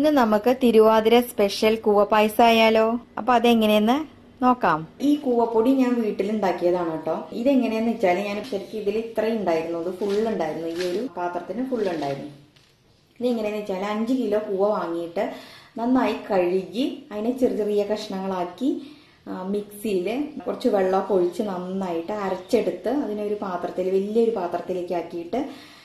ഇന്ന് നമുക്ക് തിരുവാതിര സ്പെഷ്യൽ കൂവപ്പായസം ആയാലോ അപ്പൊ അതെങ്ങനെയെന്ന് നോക്കാം ഈ കൂവപ്പൊടി ഞാൻ വീട്ടിലുണ്ടാക്കിയതാണ് കേട്ടോ ഇതെങ്ങനെയാന്ന് വെച്ചാൽ ഞാൻ ശരിക്കും ഇതിൽ ഇത്രയും ഉണ്ടായിരുന്നു ഇത് ഫുൾ ഉണ്ടായിരുന്നു ഈ ഒരു പാത്രത്തിന് ഫുൾ ഉണ്ടായിരുന്നു ഇത് എങ്ങനെയാന്ന് വെച്ചാൽ അഞ്ച് കിലോ കൂവ വാങ്ങിയിട്ട് നന്നായി കഴുകി അതിനെ ചെറിയ ചെറിയ കഷ്ണങ്ങളാക്കി മിക്സിയിൽ കുറച്ച് വെള്ളമൊക്കെ ഒഴിച്ച് നന്നായിട്ട് അരച്ചെടുത്ത് അതിനൊരു പാത്രത്തിൽ വലിയൊരു പാത്രത്തിലേക്ക് ആക്കിയിട്ട്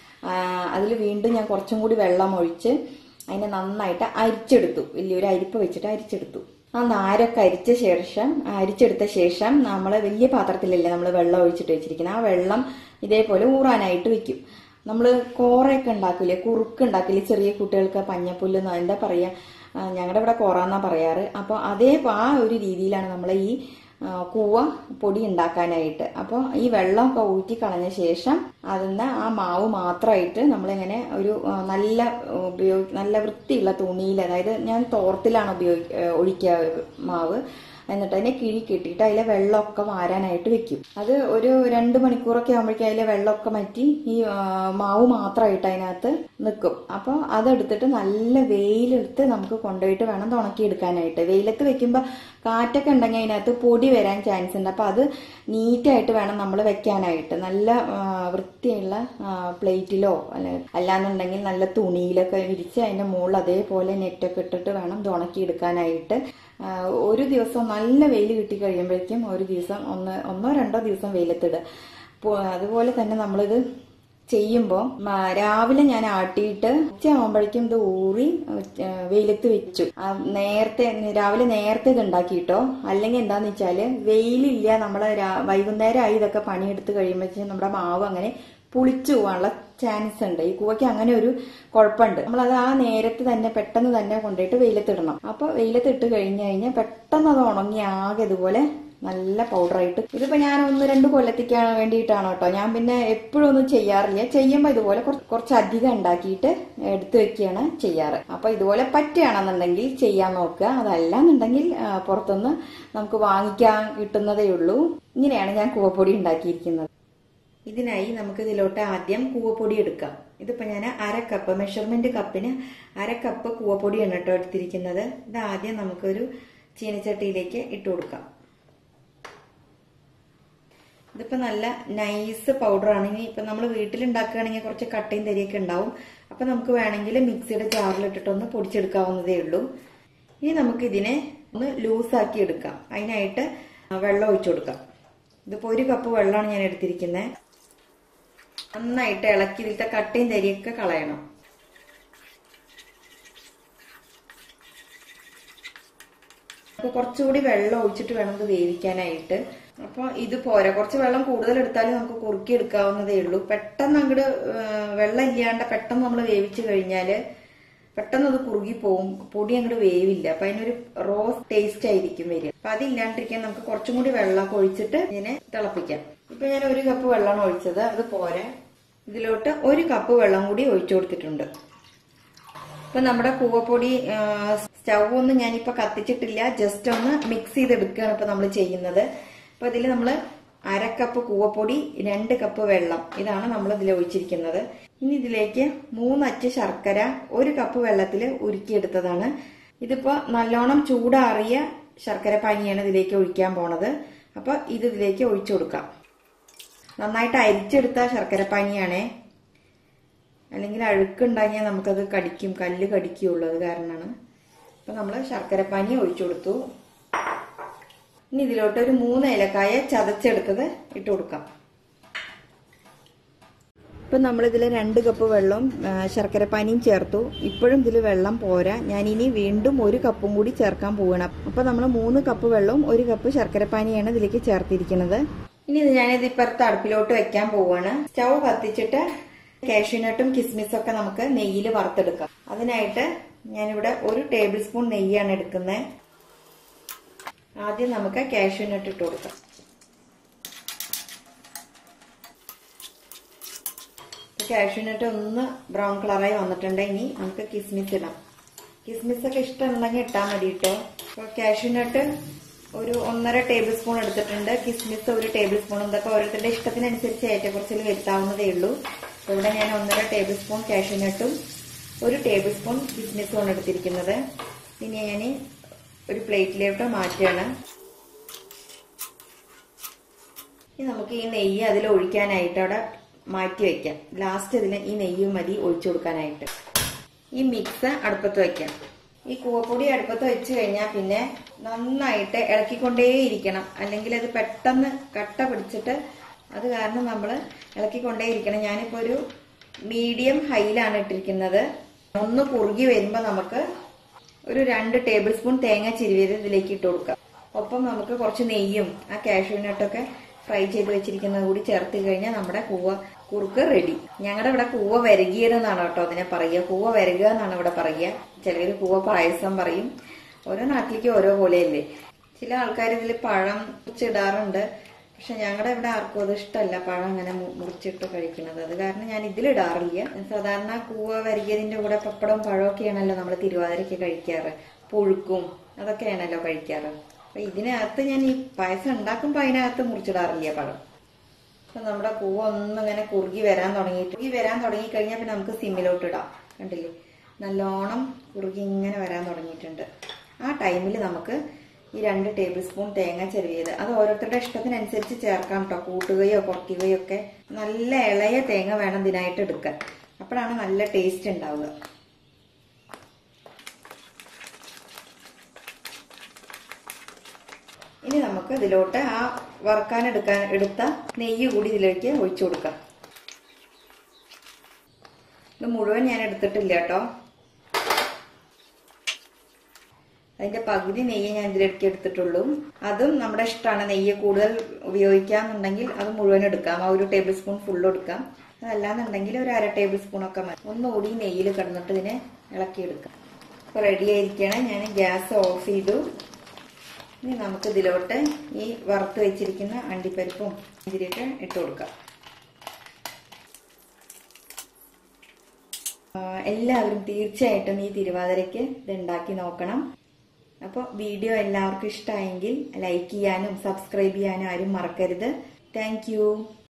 അതിൽ വീണ്ടും ഞാൻ കുറച്ചും കൂടി വെള്ളം ഒഴിച്ച് അതിനെ നന്നായിട്ട് അരിച്ചെടുത്തു വലിയൊരു അരിപ്പ് വെച്ചിട്ട് അരിച്ചെടുത്തു ആ നാരൊക്കെ അരിച്ച ശേഷം അരിച്ചെടുത്ത ശേഷം നമ്മൾ വലിയ പാത്രത്തിലല്ലേ നമ്മൾ വെള്ളം ഒഴിച്ചിട്ട് വെച്ചിരിക്കുന്നത് ആ വെള്ളം ഇതേപോലെ ഊറാനായിട്ട് വെക്കും നമ്മൾ കോറയൊക്കെ ഉണ്ടാക്കില്ലേ കുറുക്ക് ഉണ്ടാക്കില്ലേ ചെറിയ കുട്ടികൾക്ക് പഞ്ഞപ്പുല്ല് ന്ന് എന്താ പറയാ ഞങ്ങളുടെ ഇവിടെ കോറാന്നാ പറയാറ് അപ്പോൾ അതേ ആ ഒരു രീതിയിലാണ് നമ്മൾ ഈ ആ, കൂവ പൊടി ഉണ്ടാക്കാനായിട്ട് അപ്പോൾ ഈ വെള്ളമൊക്കെ ഊറ്റി കളഞ്ഞ ശേഷം അതിന്ന് ആ മാവ് മാത്രമായിട്ട് നമ്മളിങ്ങനെ ഒരു ആ, നല്ല ഉപയോഗ നല്ല വൃത്തിയുള്ള തുണിയിൽ അതായത് ഞാൻ തോർത്തിലാണ് ഉപയോഗി ഏ, ഒഴിക്കുക മാവ് എന്നിട്ട് അതിനെ കിഴി കെട്ടിയിട്ട് അതിലെ വെള്ളമൊക്കെ വാരാനായിട്ട് വെക്കും അത് ഒരു രണ്ട് മണിക്കൂറൊക്കെ ആകുമ്പോഴേക്കും അതിലെ വെള്ളമൊക്കെ മാറ്റി ഈ ആ, മാവ് മാത്രമായിട്ട് അതിനകത്ത് നിൽക്കും അപ്പോൾ അതെടുത്തിട്ട് നല്ല വെയിലെടുത്ത് നമുക്ക് കൊണ്ടുപോയിട്ട് വേണം ഉണക്കി എടുക്കാനായിട്ട് വെയിലത്ത് വെക്കുമ്പോൾ കാറ്റൊക്കെ ഉണ്ടെങ്കിൽ അതിനകത്ത് പൊടി വരാൻ ചാൻസ് ഉണ്ട് അപ്പോൾ അത് നീറ്റായിട്ട് വേണം നമ്മൾ വെക്കാനായിട്ട് നല്ല ആ, വൃത്തിയുള്ള പ്ലേറ്റിലോ അല്ലെ അല്ലാന്നുണ്ടെങ്കിൽ നല്ല തുണിയിലൊക്കെ വിരിച്ച് അതിന്റെ മുകളിൽ അതേപോലെ നെറ്റൊക്കെ ഇട്ടിട്ട് വേണം ഇത് ഉണക്കി എടുക്കാനായിട്ട് ആ, ഒരു ദിവസം നല്ല വെയിൽ കിട്ടി കഴിയുമ്പോഴേക്കും ഒരു ദിവസം ഒന്ന് ഒന്നോ രണ്ടോ ദിവസം വെയിലത്തിടുക പോ- അതുപോലെ തന്നെ നമ്മളിത് ചെയ്യുമ്പോൾ രാവിലെ ഞാൻ ആട്ടിയിട്ട് ഉച്ച ആകുമ്പോഴേക്കും ഇത് ഊറി ആ, വെയിലത്ത് വെച്ചു ആ, നേരത്തെ രാവിലെ നേരത്തെ ഇത് ഉണ്ടാക്കിയിട്ടോ അല്ലെങ്കിൽ എന്താന്ന് വെച്ചാല് വെയിലില്ല നമ്മള് രാ- വൈകുന്നേരമായി ഇതൊക്കെ പണിയെടുത്ത് കഴിയുമ്പോഴേക്കും നമ്മുടെ മാവ് അങ്ങനെ പുളിച്ചു പോകാനുള്ള ചാൻസ് ഉണ്ട് ഈ കൂവയ്ക്ക് അങ്ങനെ ഒരു കുഴപ്പമുണ്ട് നമ്മളത് ആ നേരത്ത് തന്നെ പെട്ടെന്ന് തന്നെ കൊണ്ടുപോയിട്ട് വെയിലത്തിടണം അപ്പൊ വെയിലത്തിട്ട് കഴിഞ്ഞു കഴിഞ്ഞാൽ പെട്ടെന്ന് അത് ഉണങ്ങി ആകെ ഇതുപോലെ നല്ല പൗഡറായിട്ട് ഇതിപ്പോ ഞാൻ ഒന്ന് രണ്ട് കൊല്ലത്തേക്ക് വേണ്ടിയിട്ടാണ് കേട്ടോ ഞാൻ പിന്നെ എപ്പോഴും ഒന്നും ചെയ്യാറില്ല ചെയ്യുമ്പോൾ ഇതുപോലെ കുറച്ച് കുറച്ച് അധികം ഉണ്ടാക്കിയിട്ട് എടുത്തു വെക്കുകയാണ് ചെയ്യാറ് അപ്പൊ ഇതുപോലെ പറ്റുകയാണെന്നുണ്ടെങ്കിൽ ചെയ്യാൻ നോക്കുക അതല്ലാന്നുണ്ടെങ്കിൽ ആ, പുറത്തുനിന്ന് നമുക്ക് വാങ്ങിക്കാൻ കിട്ടുന്നതേ ഉള്ളൂ ഇങ്ങനെയാണ് ഞാൻ കൂവപ്പൊടി ഉണ്ടാക്കിയിരിക്കുന്നത് ഇതിനായി നമുക്ക് ഇതിലോട്ട് ആദ്യം കൂവപ്പൊടി എടുക്കാം ഇതിപ്പോ ഞാൻ അര കപ്പ് മെഷർമെന്റ് കപ്പിന് അര കപ്പ് കൂവപ്പൊടിയാണ് കേട്ടോ എടുത്തിരിക്കുന്നത് ഇത് ആദ്യം നമുക്കൊരു ചീനച്ചട്ടിയിലേക്ക് ഇട്ട് കൊടുക്കാം ഇതിപ്പോ നല്ല നൈസ് പൗഡർ ആണ് ഇനി ഇപ്പൊ നമ്മൾ വീട്ടിലുണ്ടാക്കുകയാണെങ്കിൽ കുറച്ച് കട്ടയും തരിയൊക്കെ ഉണ്ടാവും അപ്പൊ നമുക്ക് വേണമെങ്കിൽ മിക്സിയുടെ ജാറിലിട്ടിട്ടൊന്ന് പൊടിച്ചെടുക്കാവുന്നതേ ഉള്ളൂ ഇനി നമുക്ക് ഇതിനെ ഒന്ന് ലൂസാക്കി എടുക്കാം അതിനായിട്ട് വെള്ളം ഒഴിച്ചു കൊടുക്കാം ഇതിപ്പോ ഒരു കപ്പ് വെള്ളമാണ് ഞാൻ എടുത്തിരിക്കുന്നത് നന്നായിട്ട് ഇളക്കി ഇതിലത്തെ കട്ടയും തരിയൊക്കെ കളയണം അപ്പൊ കുറച്ചുകൂടി വെള്ളം ഒഴിച്ചിട്ട് വേണം ഇത് വേവിക്കാനായിട്ട് അപ്പൊ ഇത് പോരാ കുറച്ച് വെള്ളം കൂടുതൽ എടുത്താലും നമുക്ക് കുറുക്കി എടുക്കാവുന്നതേ ഉള്ളൂ പെട്ടെന്ന് അങ്ങോട്ട് വെള്ളം ഇല്ലാണ്ട് പെട്ടെന്ന് നമ്മൾ വേവിച്ചു കഴിഞ്ഞാല് പെട്ടെന്ന് അത് കുറുകി പോവും പൊടി അങ്ങോട്ട് വേവില്ല അപ്പൊ അതിനൊരു റോസ് ടേസ്റ്റ് ആയിരിക്കും വരിക അപ്പൊ അതില്ലാണ്ടിരിക്കാൻ നമുക്ക് കുറച്ചും കൂടി വെള്ളമൊക്കെ ഒഴിച്ചിട്ട് ഇതിനെ തിളപ്പിക്കാം ഇപ്പൊ ഞാൻ ഒരു കപ്പ് വെള്ളമാണ് ഒഴിച്ചത് അത് പോരെ ഇതിലോട്ട് ഒരു കപ്പ് വെള്ളം കൂടി ഒഴിച്ചു കൊടുത്തിട്ടുണ്ട് ഇപ്പൊ നമ്മുടെ കൂവപ്പൊടി സ്റ്റൗ ഒന്നും ഞാനിപ്പോ കത്തിച്ചിട്ടില്ല ജസ്റ്റ് ഒന്ന് മിക്സ് ചെയ്തെടുക്കുകയാണ് ഇപ്പൊ നമ്മൾ ചെയ്യുന്നത് അപ്പൊ ഇതിൽ നമ്മൾ അര കപ്പ് കൂവപ്പൊടി രണ്ട് കപ്പ് വെള്ളം ഇതാണ് നമ്മൾ ഇതിൽ ഒഴിച്ചിരിക്കുന്നത് ഇനി ഇതിലേക്ക് മൂന്നച്ച് ശർക്കര ഒരു കപ്പ് വെള്ളത്തിൽ ഉരുക്കിയെടുത്തതാണ് ഇതിപ്പോ നല്ലോണം ചൂടാറിയ ശർക്കര പാനിയാണ് ഇതിലേക്ക് ഒഴിക്കാൻ പോണത് അപ്പൊ ഇത് ഇതിലേക്ക് ഒഴിച്ചു കൊടുക്കാം നന്നായിട്ട് അരിച്ചെടുത്ത ശർക്കര പാനിയാണേ അല്ലെങ്കിൽ അഴുക്കുണ്ടാക്കിയാൽ നമുക്കത് കടിക്കും കല്ല് കടിക്കുള്ളൂ അത് കാരണമാണ് അപ്പൊ നമ്മൾ ശർക്കരപ്പാനി ഒഴിച്ചു കൊടുത്തു ഇനി ഇതിലോട്ട് ഒരു മൂന്ന് ഏലക്കായ ചതച്ചെടുത്തത് ഇട്ട് കൊടുക്കാം ഇപ്പൊ നമ്മൾ ഇതിൽ രണ്ട് കപ്പ് വെള്ളവും ആ, ശർക്കരപ്പാനിയും ചേർത്തു ഇപ്പോഴും ഇതിൽ വെള്ളം പോരാ ഞാൻ ഇനി വീണ്ടും ഒരു കപ്പും കൂടി ചേർക്കാൻ പോവുകയാണ് അപ്പൊ നമ്മൾ മൂന്ന് കപ്പ് വെള്ളവും ഒരു കപ്പ് ശർക്കരപ്പാനിയാണ് ഇതിലേക്ക് ചേർത്തിരിക്കുന്നത് ഇനി ഇത് ഞാനിത് ഇപ്പുറത്ത് അടുപ്പിലോട്ട് വെക്കാൻ പോവാണ് സ്റ്റൗ കത്തിച്ചിട്ട് കാഷ്യൂനട്ടും കിസ്മിസും ഒക്കെ നമുക്ക് നെയ്യിൽ വറുത്തെടുക്കാം അതിനായിട്ട് ഞാനിവിടെ ഒരു ടേബിൾ സ്പൂൺ നെയ്യാണ് എടുക്കുന്നത് ആദ്യം നമുക്ക് കാഷ്യൂനട്ട് ഇട്ട് കൊടുക്കാം കാഷ്യൂനട്ട് ഒന്ന് ബ്രൗൺ കളറായി വന്നിട്ടുണ്ട് ഇനി നമുക്ക് കിസ്മിസ് ഇടാം കിസ്മിസ് ഒക്കെ ഇഷ്ടമുണ്ടെങ്കിൽ ഇട്ടാൽ മതി കേട്ടോ അപ്പോൾ കാഷ്യൂനട്ട് ഒരു ഒന്നര ടേബിൾ സ്പൂൺ എടുത്തിട്ടുണ്ട് കിസ്മിസ് ഒരു ടേബിൾ സ്പൂൺ ഇതൊക്കെ ഓരോരുത്തരുടെ ഇഷ്ടത്തിനനുസരിച്ച് ഏറ്റക്കുറച്ചിൽ വരുത്താവുന്നതേ ഉള്ളൂ അപ്പോൾ ഇവിടെ ഞാൻ ഒന്നര ടേബിൾ സ്പൂൺ കാഷ്യൂനട്ടും ഒരു ടേബിൾ സ്പൂൺ കിസ്മിസ് ആണ് എടുത്തിരിക്കുന്നത് ഇനി ഞാൻ ഒരു പ്ലേറ്റിലോട്ട് മാറ്റുകയാണ് ഇനി നമുക്ക് ഈ നെയ്യ് അതിൽ ഒഴിക്കാനായിട്ട് അവിടെ മാറ്റി വെക്കാം ലാസ്റ്റ് ഇതിൽ ഈ നെയ്യ് മതി ഒഴിച്ചു കൊടുക്കാനായിട്ട് ഈ മിക്സ് അടുപ്പത്ത് വെക്കാം ഈ കൂവപ്പൊടി അടുപ്പത്ത് വെച്ച് കഴിഞ്ഞാൽ പിന്നെ നന്നായിട്ട് ഇളക്കിക്കൊണ്ടേയിരിക്കണം അല്ലെങ്കിൽ അത് പെട്ടെന്ന് കട്ട പിടിച്ചിട്ട് അത് കാരണം നമ്മൾ ഇളക്കിക്കൊണ്ടേയിരിക്കണം ഞാനിപ്പോൾ ഒരു മീഡിയം ഹൈയിലാണ് ഇട്ടിരിക്കുന്നത് ഒന്ന് കുറുകി വരുമ്പോൾ നമുക്ക് ഒരു രണ്ട് ടേബിൾ സ്പൂൺ തേങ്ങ ചിരുവിയത് ഇതിലേക്ക് ഇട്ട് കൊടുക്കാം ഒപ്പം നമുക്ക് കുറച്ച് നെയ്യും ആ കാഷ്യൂനട്ടൊക്കെ ഫ്രൈ ചെയ്ത് വെച്ചിരിക്കുന്നത് കൂടി ചേർത്ത് കഴിഞ്ഞാൽ നമ്മുടെ കൂവ കുറുക്ക് റെഡി ഞങ്ങളുടെ ഇവിടെ കൂവ വരകിയതെന്നാണ് കേട്ടോ അതിനെ പറയുക കൂവ വരകുക എന്നാണ് ഇവിടെ പറയുക ചിലർ കൂവ പായസം പറയും ഓരോ നാട്ടിലേക്ക് ഓരോ പോലെയല്ലേ ചില ആൾക്കാർ ഇതിൽ പഴം മുറിച്ചിടാറുണ്ട് പക്ഷെ ഞങ്ങളുടെ ഇവിടെ ആർക്കും അത് ഇഷ്ടമല്ല പഴം അങ്ങനെ മു- മുറിച്ചിട്ട് കഴിക്കുന്നത് അത് കാരണം ഞാൻ ഇതിലിടാറില്ല സാധാരണ കൂവ വരികതിന്റെ കൂടെ പപ്പടവും പഴമൊക്കെയാണല്ലോ നമ്മൾ തിരുവാതിരയ്ക്ക് കഴിക്കാറ് പുഴുക്കും അതൊക്കെയാണല്ലോ കഴിക്കാറ് അപ്പൊ ഇതിനകത്ത് ഞാൻ ഈ പായസം ഉണ്ടാക്കുമ്പോൾ അതിനകത്ത് മുറിച്ചിടാറില്ല പഴം അപ്പൊ നമ്മുടെ കൂവ ഒന്നിങ്ങനെ കുറുകി വരാൻ തുടങ്ങി കുറുകി വരാൻ തുടങ്ങി കഴിഞ്ഞാൽ പിന്നെ നമുക്ക് സിമ്മിലോട്ട് ഇടാം കണ്ടില്ലേ നല്ലോണം കുറുകി ഇങ്ങനെ വരാൻ തുടങ്ങിയിട്ടുണ്ട് ആ ടൈമിൽ നമുക്ക് ഈ രണ്ട് ടേബിൾ സ്പൂൺ തേങ്ങ ചെരുവിയത് അത് ഓരോരുത്തരുടെ ഇഷ്ടത്തിനനുസരിച്ച് ചേർക്കാം കേട്ടോ കൂട്ടുകയോ കുറയ്ക്കുകയോ ഒക്കെ നല്ല ഇളയ തേങ്ങ വേണം ഇതിനായിട്ട് എടുക്കാൻ അപ്പോഴാണ് നല്ല ടേസ്റ്റ് ഉണ്ടാവുക ഇനി നമുക്ക് ഇതിലോട്ട് ആ വറുക്കാൻ എടുക്കാൻ എടുത്ത നെയ്യ് കൂടി ഇതിലേക്ക് ഒഴിച്ചു കൊടുക്കാം ഇത് മുഴുവൻ ഞാൻ എടുത്തിട്ടില്ല കേട്ടോ അതിന്റെ പകുതി നെയ്യ് ഞാൻ ഇതിലേക്ക് എടുത്തിട്ടുള്ളൂ അതും നമ്മുടെ ഇഷ്ടമാണ് നെയ്യ് കൂടുതൽ ഉപയോഗിക്കാന്നുണ്ടെങ്കിൽ അത് മുഴുവൻ എടുക്കാം ആ ഒരു ടേബിൾ സ്പൂൺ ഫുൾ എടുക്കാം അതല്ലാന്നുണ്ടെങ്കിൽ ഒരു അര ടേബിൾ സ്പൂൺ ഒക്കെ മതി ഒന്നുകൂടി നെയ്യിൽ കിടന്നിട്ട് ഇതിനെ ഇളക്കിയെടുക്കാം അപ്പൊ റെഡി ആയിരിക്കണം ഞാൻ ഗ്യാസ് ഓഫ് ചെയ്തു ഇനി നമുക്ക് ഇതിലോട്ട് ഈ വറുത്ത് വെച്ചിരിക്കുന്ന അണ്ടിപ്പരിപ്പും ഇതിലേക്ക് ഇട്ട് കൊടുക്കാം ആ, എല്ലാവരും തീർച്ചയായിട്ടും ഈ തിരുവാതിരയ്ക്ക് ഇത് ഉണ്ടാക്കി നോക്കണം അപ്പോൾ വീഡിയോ എല്ലാവർക്കും ഇഷ്ടമായെങ്കിൽ ലൈക്ക് ചെയ്യാനും സബ്സ്ക്രൈബ് ചെയ്യാനും ആരും മറക്കരുത് താങ്ക്